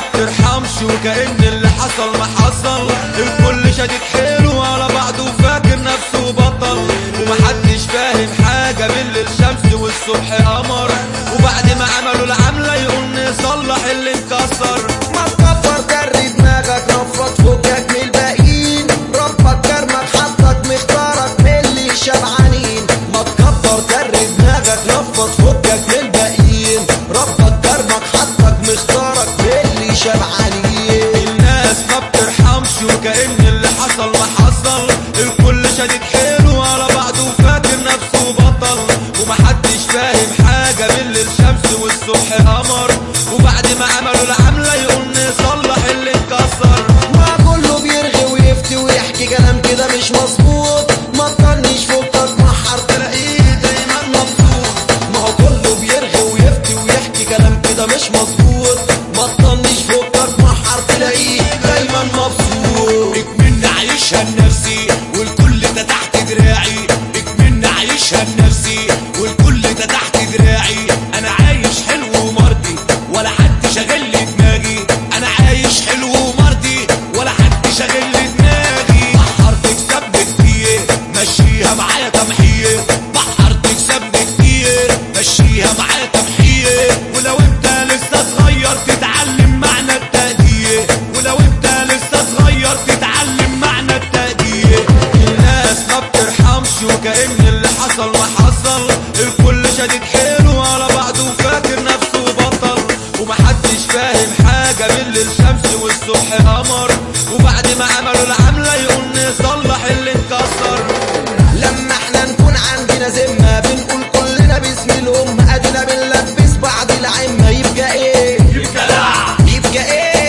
بترحمش وكأن اللي حصل ما حصل الكل شادد حيله على بعضه وفاكر نفسه بطل ومحدش فاهم حاجة بالليل شمس والصبح قمر وبعد ما عملوا العملة يقول نصلح اللي انكسر ما تكبر كري دماغك نفض فوقك من الباقيين ربك كرمك حطك مختارك من اللي شبعانين ما تكبر كري دماغك نفض فوقك من الباقيين ربك كرمك حطك مختارك من اللي شبعانين الناس ما بترحمش وكأن اللي حصل ما حصل الكل شادد حيله على بعضه وفاكر نفسه بطل ومحدش فاهم حاجة بالليل شمس والصبح قمر وبعد ما عملوا العملة يقول نصلح اللي انكسر ما كله بيرغي ويفتي ويحكي كلام كده مش مظبوط ما تطنش فوقك محر تلاقيه دايما مبسوط ما هو كله بيرغي ويفتي ويحكي كلام كده مش مظبوط ما تطنش فوقك محر تلاقيه دايما مبسوط اكملنا عايشها لنفسي والكل ده تحت دراعي اكملنا عايشها لنفسي والكل ده تحت دراعي انا عايش حلو ومرضي ولا حد شاغل لي دماغي انا عايش حلو ومرضي ولا حد شاغل لي دماغي بحر تكسبني كتير مشيها معايا تمحير بحر تكسبني كتير مشيها معايا تمحير ولو انت لسه صغير تتعلم معنى التقدير ولو انت لسه صغير تتعلم معنى التقدير الناس ما بترحمش وكأن اللي حصل ما حصل الكل شادد حيله على بعضه وفاكر نفسه بطل ومحدش فاهم حاجة بالليل شمس والصبح قمر وبعد ما عملوا العملة يقول نصلح اللي انكسر لما احنا نكون عندنا ذمة بنقول كلنا باسم الأم أدينا بنلبس بعض العمة يبقى ايه يبقى لا يبقى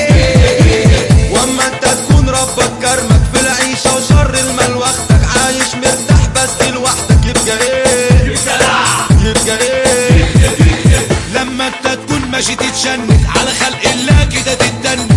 ايه واما انت تكون ربك كرمك في العيشة وشر المال واخدك عايش مرتاح بس لوحدك يبقى ايه يبقى لا يبقى ايه لما انت تكون ماشي تتشنج على خلق الله كده تتدنج